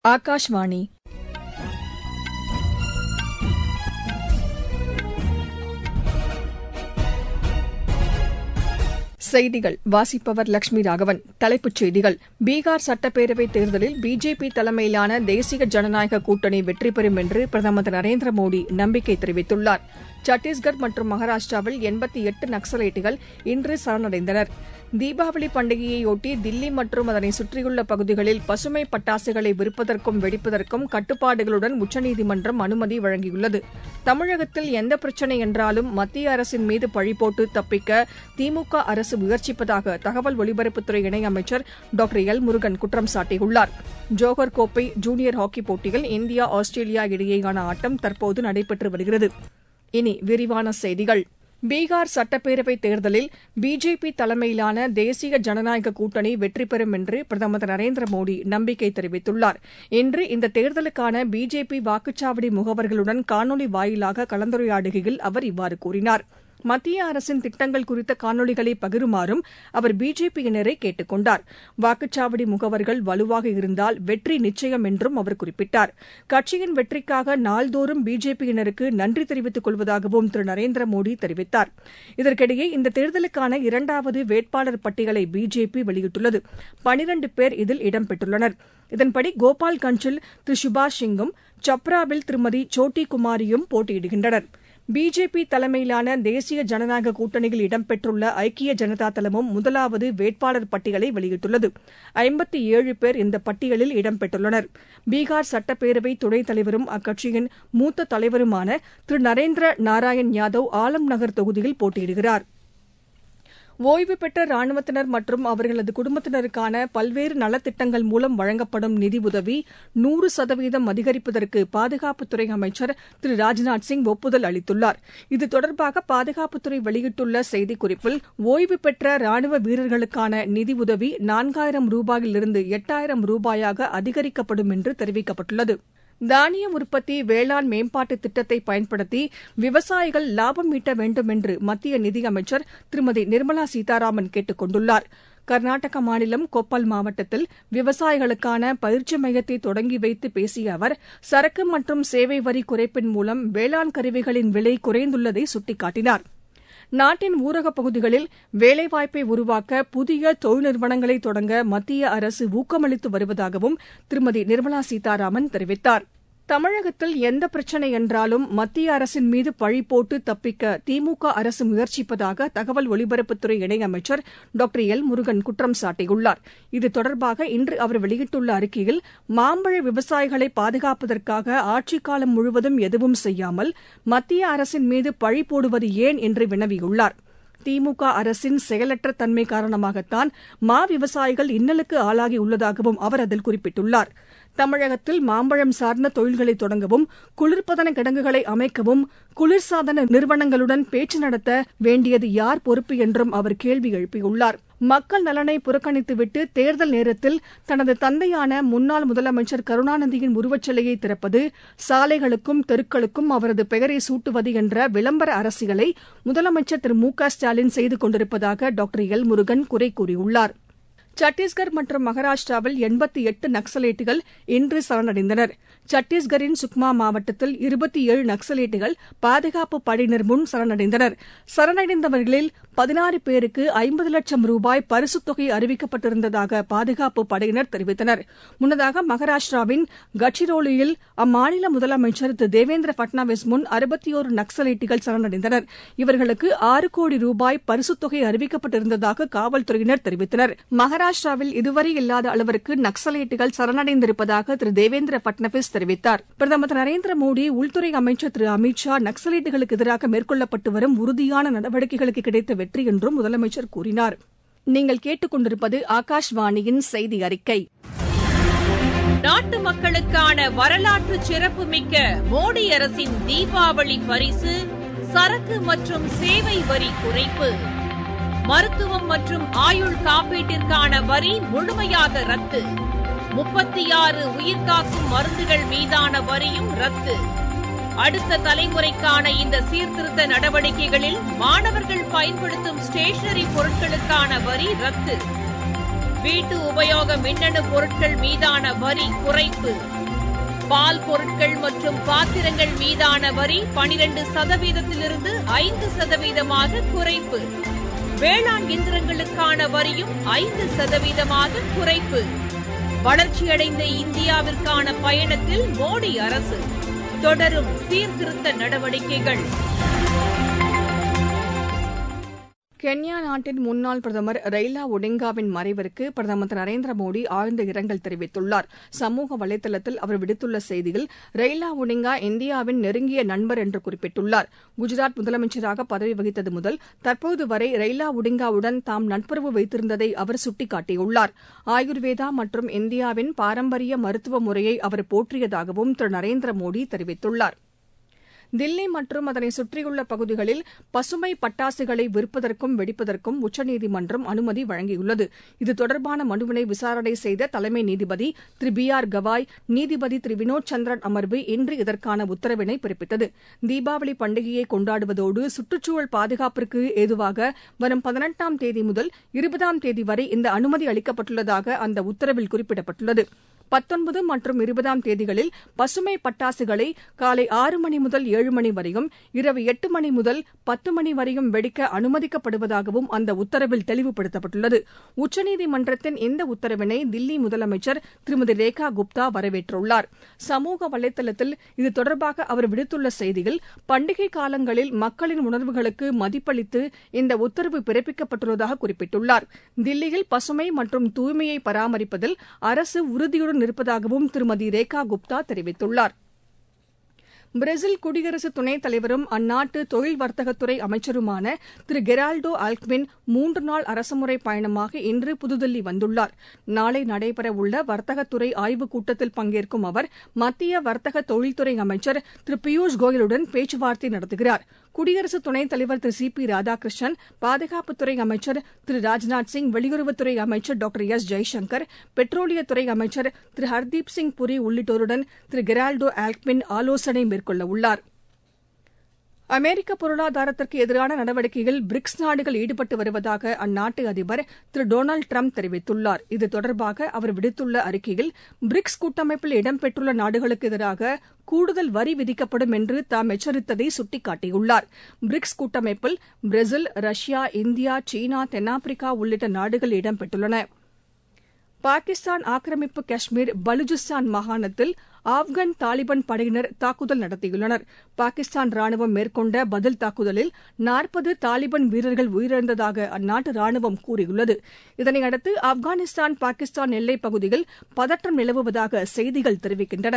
ஆகாஷ்வாணி செய்திகள் வாசிப்பவர் லட்சுமி ராகவன் தலைப்புச் செய்திகள் பீகார் சட்டப்பேரவைத் தேர்தலில் பிஜேபி தலைமையிலான தேசிய ஜனநாயக கூட்டணி வெற்றி பெறும் என்று பிரதமர் திரு நரேந்திர மோடி நம்பிக்கை தெரிவித்துள்ளார் சத்தீஸ்கர் மற்றும் மகாராஷ்டிராவில் எண்பத்தி எட்டு நக்ஸலைட்டுகள் இன்று சரணடைந்தனர் தீபாவளி பண்டிகையையொட்டி தில்லி மற்றும் அதனை சுற்றியுள்ள பகுதிகளில் பசுமை பட்டாசுகளை விற்பதற்கும் வெடிப்பதற்கும் கட்டுப்பாடுகளுடன் உச்சநீதிமன்றம் அனுமதி வழங்கியுள்ளது தமிழகத்தில் எந்த பிரச்சினை என்றாலும் மத்திய அரசின் மீது பழிபோட்டு தப்பிக்க திமுக அரசு முயற்சிப்பதாக தகவல் ஒலிபரப்புத்துறை இணையமைச்சர் டாக்டர் எல் முருகன் குற்றம் சாட்டியுள்ளார் ஜோஹர் கோப்பை ஜூனியர் ஹாக்கிப் போட்டியில் இந்தியா ஆஸ்திரேலியா இடையேயான ஆட்டம் தற்போது நடைபெற்று வருகிறது இனி விரிவான செய்திகள் பீகார் சட்டப்பேரவைத் தேர்தலில் பிஜேபி தலைமையிலான தேசிய ஜனநாயக கூட்டணி வெற்றி பெறும் என்று பிரதமர் திரு நரேந்திர மோடி நம்பிக்கை தெரிவித்துள்ளார் இன்று இந்த தேர்தலுக்கான பிஜேபி வாக்குச்சாவடி முகவர்களுடன் காணொலி வாயிலாக கலந்துரையாடுகையில் அவர் இவ்வாறு கூறினார் மத்திய அரசின் திட்டங்கள் குறித்த காணொலிகளை பகிருமாறும் அவர் பிஜேபியினரை கேட்டுக் கொண்டார் வாக்குச்சாவடி முகவர்கள் வலுவாக இருந்தால் வெற்றி நிச்சயம் என்றும் அவர் குறிப்பிட்டார் கட்சியின் வெற்றிக்காக நாள்தோறும் பிஜேபியினருக்கு நன்றி தெரிவித்துக் கொள்வதாகவும் திரு நரேந்திர மோடி தெரிவித்தார் இதற்கிடையே இந்த தேர்தலுக்கான இரண்டாவது வேட்பாளர் பட்டியலை பிஜேபி வெளியிட்டுள்ளது பனிரண்டு பேர் இதில் இடம்பெற்றுள்ளனர் இதன்படி கோபால்கஞ்சில் திரு சுபாஷ் சிங்கும் சப்ராவில் திருமதி சோட்டி குமாரியும் போட்டியிடுகின்றனர் பிஜேபி தலைமையிலான தேசிய ஜனநாயக கூட்டணியில் இடம்பெற்றுள்ள ஐக்கிய ஜனதா தளமும் முதலாவது வேட்பாளர் பட்டியலை வெளியிட்டுள்ளது ஐம்பத்தி ஏழு பேர் இந்த பட்டியலில் இடம்பெற்றுள்ளனர் பீகார் சட்டப்பேரவை துணைத் தலைவரும் அக்கட்சியின் மூத்த தலைவருமான திரு நரேந்திர நாராயண் யாதவ் ஆலம் நகர் தொகுதியில் போட்டியிடுகிறார் ஓய்வு பெற்ற ராணுவத்தினர் மற்றும் அவர்களது குடும்பத்தினருக்கான பல்வேறு நலத்திட்டங்கள் மூலம் வழங்கப்படும் நிதி உதவி நூறு சதவீதம் அதிகரிப்பதற்கு பாதுகாப்புத்துறை அமைச்சர் திரு ராஜ்நாத் சிங் ஒப்புதல் அளித்துள்ளார் இது தொடர்பாக பாதுகாப்புத்துறை வெளியிட்டுள்ள செய்திக்குறிப்பில் ஓய்வு பெற்ற ராணுவ வீரர்களுக்கான நிதி உதவி நான்காயிரம் ரூபாயிலிருந்து எட்டாயிரம் ரூபாயாக அதிகரிக்கப்படும் என்று தெரிவிக்கப்பட்டுள்ளது தானிய உற்பத்தி வேளாண் மேம்பாட்டு திட்டத்தை பயன்படுத்தி விவசாயிகள் லாபம் ஈட்ட வேண்டும் என்று மத்திய நிதியமைச்சர் திருமதி நிர்மலா சீதாராமன் கேட்டுக் கொண்டுள்ளார் கர்நாடக மாநிலம் கொப்பல் மாவட்டத்தில் விவசாயிகளுக்கான பயிற்சி மையத்தை தொடங்கி வைத்து பேசிய அவர் சரக்கு மற்றும் சேவை வரி குறைப்பின் மூலம் வேளாண் கருவிகளின் விலை குறைந்துள்ளதை சுட்டிக்காட்டினார் நாட்டின் ஊரகப் பகுதிகளில் வேலைவாய்ப்பை உருவாக்க புதிய தொழில் நிறுவனங்களை தொடங்க மத்திய அரசு ஊக்கமளித்து வருவதாகவும் திருமதி நிர்மலா சீதாராமன் தெரிவித்தார் தமிழகத்தில் எந்த பிரச்சினை என்றாலும் மத்திய அரசின் மீது பழி போட்டு தப்பிக்க திமுக அரசு முயற்சிப்பதாக தகவல் ஒலிபரப்புத்துறை இணையமைச்சர் டாக்டர் எல் முருகன் குற்றம் சாட்டியுள்ளார் இது தொடர்பாக இன்று அவர் வெளியிட்டுள்ள அறிக்கையில் மாம்பழ விவசாயிகளை பாதுகாப்பதற்காக ஆட்சிக் காலம் முழுவதும் எதுவும் செய்யாமல் மத்திய அரசின் மீது பழி போடுவது ஏன் என்று வினவியுள்ளார் திமுக அரசின் செயலற்ற தன்மை காரணமாகத்தான் மா விவசாயிகள் இன்னலுக்கு ஆளாகியுள்ளதாகவும் அவர் அதில் குறிப்பிட்டுள்ளார் தமிழகத்தில் மாம்பழம் சார்ந்த தொழில்களை தொடங்கவும் குளிர்பதன கிடங்குகளை அமைக்கவும் குளிர்சாதன நிறுவனங்களுடன் பேச்சு நடத்த வேண்டியது யார் பொறுப்பு என்றும் அவர் கேள்வி எழுப்பியுள்ளார் மக்கள் நலனை புறக்கணித்துவிட்டு தேர்தல் நேரத்தில் தனது தந்தையான முன்னாள் முதலமைச்சர் கருணாநிதியின் உருவச்சிலையை திறப்பது சாலைகளுக்கும் தெருக்களுக்கும் அவரது பெயரை சூட்டுவது என்ற விளம்பர அரசியலை முதலமைச்சர் திரு மு க ஸ்டாலின் செய்து கொண்டிருப்பதாக டாக்டர் எல் முருகன் குறை கூறியுள்ளார் சத்தீஸ்கர் மற்றும் மகாராஷ்டிராவில் எண்பத்தி எட்டு நக்ஸலைட்டுகள் இன்று சரணடைந்தனர் சத்தீஸ்கரின் சுக்மா மாவட்டத்தில் இருபத்தி ஏழு நக்ஸலைட்டுகள் பாதுகாப்பு படையினர் முன் சரணடைந்தனர் சரணடைந்தவர்களில் பதினாறு பேருக்கு ஐம்பது லட்சம் ரூபாய் பரிசுத் தொகை அறிவிக்கப்பட்டிருந்ததாக பாதுகாப்பு படையினர் தெரிவித்தனர் முன்னதாக மகாராஷ்டிராவின் கட்சிரோலியில் அம்மாநில முதலமைச்சர் திரு தேவேந்திர பட்னாவிஸ் முன் அறுபத்தியோரு நக்ஸலைட்டுகள் சரணடைந்தனர் இவர்களுக்கு ஆறு கோடி ரூபாய் பரிசுத் தொகை அறிவிக்கப்பட்டிருந்ததாக காவல்துறையினர் தெரிவித்தனர் மகாராஷ்டிராவில் இதுவரை இல்லாத அளவிற்கு நக்ஸலைட்டுகள் சரணடைந்திருப்பதாக திரு தேவேந்திர பட்னாவிஸ் தெரிவித்தார் பிரதமர் திரு நரேந்திர மோடி உள்துறை அமைச்சர் திரு அமித் ஷா நக்ஸலைட்டுகளுக்கு எதிராக மேற்கொள்ளப்பட்டு வரும் உறுதியான நடவடிக்கைகளுக்கு கிடைத்த வெற்றி என்றும் முதலமைச்சர் கூறினார் நீங்கள் கேட்டுக் கொண்டிருப்பது ஆகாஷ்வாணியின் செய்தி அறிக்கை நாட்டு மக்களுக்கான வரலாற்று சிறப்புமிக்க மோடி அரசின் தீபாவளி பரிசு சரக்கு மற்றும் சேவை வரி குறைப்பு மருத்துவம் மற்றும் ஆயுள் காப்பீட்டிற்கான வரி முழுமையாக ரத்து முப்பத்தி ஆறு உயிர்காக்கும் மருந்துகள் மீதான வரியும் ரத்து அடுத்த தலைமுறைக்கான இந்த சீர்திருத்த நடவடிக்கைகளில் மாணவர்கள் பயன்படுத்தும் ஸ்டேஷனரி பொருட்களுக்கான வரி ரத்து வீட்டு உபயோக மின்னணு பொருட்கள் மீதான வரி குறைப்பு பால் பொருட்கள் மற்றும் பாத்திரங்கள் மீதான வரி பனிரெண்டு சதவீதத்திலிருந்து ஐந்து சதவீதமாக குறைப்பு வேளாண் இயந்திரங்களுக்கான வரியும் ஐந்து சதவீதமாக குறைப்பு வளர்ச்சியடைந்த இந்தியாவிற்கான பயணத்தில் மோடி அரசு தொடரும் சீர்திருத்த நடவடிக்கைகள் கென்யா நாட்டின் முன்னாள் பிரதமர் ரெய்லா ஒடிங்காவின் மறைவிற்கு பிரதமர் திரு நரேந்திர மோடி ஆழ்ந்த இரங்கல் தெரிவித்துள்ளார் சமூக வலைதளத்தில் அவர் விடுத்துள்ள செய்தியில் ரெய்லா ஒடிங்கா இந்தியாவின் நெருங்கிய நண்பர் என்று குறிப்பிட்டுள்ளார் குஜராத் முதலமைச்சராக பதவி வகித்தது முதல் தற்போது வரை ரெய்லா ஒடிங்காவுடன் தாம் நட்புறவு வைத்திருந்ததை அவர் சுட்டிக்காட்டியுள்ளார் ஆயுர்வேதா மற்றும் இந்தியாவின் பாரம்பரிய மருத்துவ முறையை அவர் போற்றியதாகவும் திரு நரேந்திர மோடி தெரிவித்துள்ளார் தில்லி மற்றும் அதனை சுற்றியுள்ள பகுதிகளில் பசுமை பட்டாசுகளை விற்பதற்கும் வெடிப்பதற்கும் உச்சநீதிமன்றம் அனுமதி வழங்கியுள்ளது இது தொடர்பான மனுவினை விசாரணை செய்த தலைமை நீதிபதி திரு பி ஆர் கவாய் நீதிபதி திரு வினோத் சந்திரன் அமர்வு இன்று இதற்கான உத்தரவினை பிறப்பித்தது தீபாவளி பண்டிகையை கொண்டாடுவதோடு சுற்றுச்சூழல் பாதுகாப்பிற்கு ஏதுவாக வரும் பதினெட்டாம் தேதி முதல் இருபதாம் தேதி வரை இந்த அனுமதி அளிக்கப்பட்டுள்ளதாக அந்த உத்தரவில் குறிப்பிடப்பட்டுள்ளது பத்தொன்பது மற்றும் இருபதாம் தேதிகளில் பசுமை பட்டாசுகளை காலை ஆறு மணி முதல் ஏழு மணி வரையும் இரவு எட்டு மணி முதல் பத்து மணி வரையும் வெடிக்க அனுமதிக்கப்படுவதாகவும் அந்த உத்தரவில் தெளிவுபடுத்தப்பட்டுள்ளது உச்சநீதிமன்றத்தின் இந்த உத்தரவினை தில்லி முதலமைச்சர் திருமதி ரேகா குப்தா வரவேற்றுள்ளார் சமூக வலைதளத்தில் இது தொடர்பாக அவர் விடுத்துள்ள செய்தியில் பண்டிகை காலங்களில் மக்களின் உணர்வுகளுக்கு மதிப்பளித்து இந்த உத்தரவு பிறப்பிக்கப்பட்டுள்ளதாக குறிப்பிட்டுள்ளார் தில்லியில் பசுமை மற்றும் தூய்மையை பராமரிப்பதில் அரசு உறுதியுடன் இருப்பதாகவும் திருமதி ரேகா குப்தா தெரிவித்துள்ளார் பிரேசில் குடியரசு துணைத் தலைவரும் அந்நாட்டு தொழில் வர்த்தகத்துறை அமைச்சருமான திரு கெரால்டோ ஆல்க்வின் மூன்று நாள் அரசுமுறை பயணமாக இன்று புதுதில்லி வந்துள்ளார் நாளை நடைபெறவுள்ள வர்த்தகத்துறை ஆய்வுக் கூட்டத்தில் பங்கேற்கும் அவர் மத்திய வர்த்தக தொழில்துறை அமைச்சர் திரு பியூஷ் கோயலுடன் பேச்சுவார்த்தை நடத்துகிறார் குடியரசு துணைத் தலைவர் திரு சி பி ராதாகிருஷ்ணன் பாதுகாப்புத்துறை அமைச்சர் திரு ராஜ்நாத் சிங் வெளியுறவுத்துறை அமைச்சர் டாக்டர் எஸ் ஜெய்சங்கர் பெட்ரோலியத்துறை அமைச்சர் திரு ஹர்தீப் சிங் புரி உள்ளிட்டோருடன் திரு கெரால்டோ ஆல்க்வின் ஆலோசனை மேற்கொள்ள உள்ளார் அமெரிக்க பொருளாதாரத்திற்கு எதிரான நடவடிக்கையில் பிரிக்ஸ் நாடுகள் ஈடுபட்டு வருவதாக அந்நாட்டு அதிபர் திரு டொனால்டு டிரம்ப் தெரிவித்துள்ளார் இது தொடர்பாக அவர் விடுத்துள்ள அறிக்கையில் பிரிக்ஸ் கூட்டமைப்பில் இடம்பெற்றுள்ள நாடுகளுக்கு எதிராக கூடுதல் வரி விதிக்கப்படும் என்று தாம் எச்சரித்ததை சுட்டிக்காட்டியுள்ளார் பிரிக்ஸ் கூட்டமைப்பில் பிரேசில் ரஷ்யா இந்தியா சீனா தென்னாப்பிரிக்கா உள்ளிட்ட நாடுகள் இடம்பெற்றுள்ளன பாகிஸ்தான் ஆக்கிரமிப்பு காஷ்மீர் பலுசிஸ்தான் மாகாணத்தில் ஆப்கான் தாலிபான் படையினர் தாக்குதல் நடத்தியுள்ளனர் பாகிஸ்தான் ராணுவம் மேற்கொண்ட பதில் தாக்குதலில் நாற்பது தாலிபான் வீரர்கள் உயிரிழந்ததாக அந்நாட்டு ராணுவம் கூறியுள்ளது இதனையடுத்து ஆப்கானிஸ்தான் பாகிஸ்தான் எல்லைப் பகுதியில் பதற்றம் நிலவுவதாக செய்திகள் தெரிவிக்கின்றன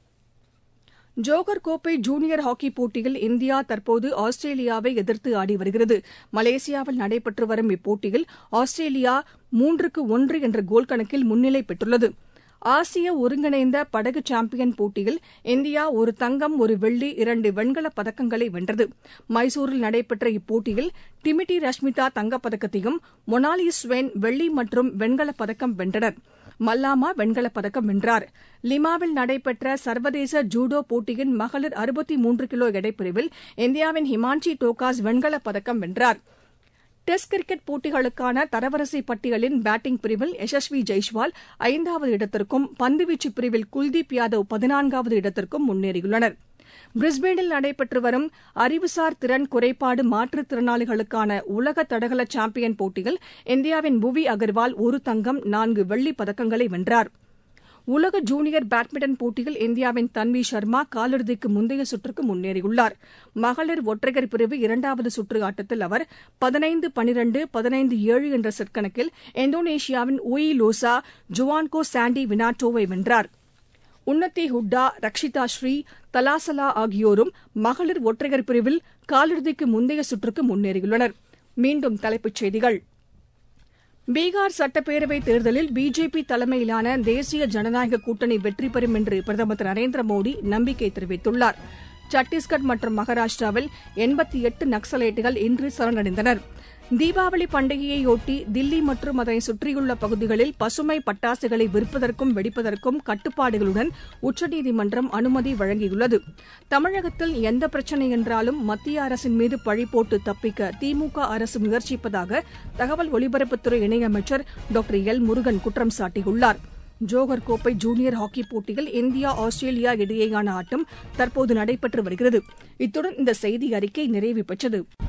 ஜோகர் கோப்பை ஜூனியர் ஹாக்கி போட்டியில் இந்தியா தற்போது ஆஸ்திரேலியாவை எதிர்த்து ஆடி வருகிறது மலேசியாவில் நடைபெற்று வரும் இப்போட்டியில் ஆஸ்திரேலியா மூன்றுக்கு ஒன்று என்ற கோல் கணக்கில் முன்னிலை பெற்றுள்ளது ஆசிய ஒருங்கிணைந்த படகு சாம்பியன் போட்டியில் இந்தியா ஒரு தங்கம் ஒரு வெள்ளி இரண்டு வெண்கலப் பதக்கங்களை வென்றது மைசூரில் நடைபெற்ற இப்போட்டியில் டிமிட்டி ரஷ்மிதா தங்கப்பதக்கத்தையும் மொனாலி ஸ்வென் வெள்ளி மற்றும் வெண்கலப் பதக்கம் வென்றனர் மல்லாமா வெண்கலப் பதக்கம் வென்றார் லிமாவில் நடைபெற்ற சர்வதேச ஜூடோ போட்டியின் மகளிர் அறுபத்தி மூன்று கிலோ எடைப்பிரிவில் இந்தியாவின் ஹிமான்ஷி டோகாஸ் வெண்கலப் பதக்கம் வென்றார் டெஸ்ட் கிரிக்கெட் போட்டிகளுக்கான தரவரிசை பட்டியலின் பேட்டிங் பிரிவில் யசஸ்வி ஜெய்ஸ்வால் ஐந்தாவது இடத்திற்கும் பந்துவீச்சு பிரிவில் குல்தீப் யாதவ் பதினான்காவது இடத்திற்கும் முன்னேறியுள்ளனர் பிரிஸ்பேனில் நடைபெற்று வரும் அறிவுசார் திறன் குறைபாடு மாற்றுத்திறனாளிகளுக்கான உலக தடகள சாம்பியன் போட்டியில் இந்தியாவின் புவி அகர்வால் ஒரு தங்கம் நான்கு வெள்ளிப் பதக்கங்களை வென்றார் உலக ஜூனியர் பேட்மிண்டன் போட்டியில் இந்தியாவின் தன்வி சர்மா காலிறுதிக்கு முந்தைய சுற்றுக்கு முன்னேறியுள்ளார் மகளிர் ஒற்றையர் பிரிவு இரண்டாவது சுற்று ஆட்டத்தில் அவர் பதினைந்து பனிரண்டு பதினைந்து ஏழு என்ற செட் கணக்கில் இந்தோனேஷியாவின் உயி லோசா ஜுவான்கோ சாண்டி வினாட்டோவை வென்றார் உன்னத்தி ஹுட்டா ரக்ஷிதா ஸ்ரீ தலாசலா ஆகியோரும் மகளிர் ஒற்றையர் பிரிவில் காலிறுதிக்கு முந்தைய சுற்றுக்கு முன்னேறியுள்ளனர் மீண்டும் தலைப்புச் செய்திகள் பீகார் சட்டப்பேரவைத் தேர்தலில் பிஜேபி தலைமையிலான தேசிய ஜனநாயக கூட்டணி வெற்றி பெறும் என்று பிரதமர் திரு நரேந்திர மோடி நம்பிக்கை தெரிவித்துள்ளார் சத்தீஸ்கர் மற்றும் மகாராஷ்டிராவில் எண்பத்தி எட்டு நக்சலைட்டுகள் இன்று சரணடைந்தனர் தீபாவளி பண்டிகையையொட்டி தில்லி மற்றும் அதனை சுற்றியுள்ள பகுதிகளில் பசுமை பட்டாசுகளை விற்பதற்கும் வெடிப்பதற்கும் கட்டுப்பாடுகளுடன் உச்சநீதிமன்றம் அனுமதி வழங்கியுள்ளது தமிழகத்தில் எந்த பிரச்சினை என்றாலும் மத்திய அரசின் மீது பழி போட்டு தப்பிக்க திமுக அரசு முயற்சிப்பதாக தகவல் ஒலிபரப்புத்துறை இணையமைச்சர் டாக்டர் எல் முருகன் குற்றம் சாட்டியுள்ளார் ஜோகர் கோப்பை ஜூனியர் ஹாக்கிப் போட்டியில் இந்தியா ஆஸ்திரேலியா இடையேயான ஆட்டம் தற்போது நடைபெற்று வருகிறது இத்துடன் இந்த செய்தி அறிக்கை நிறைவு பெற்றது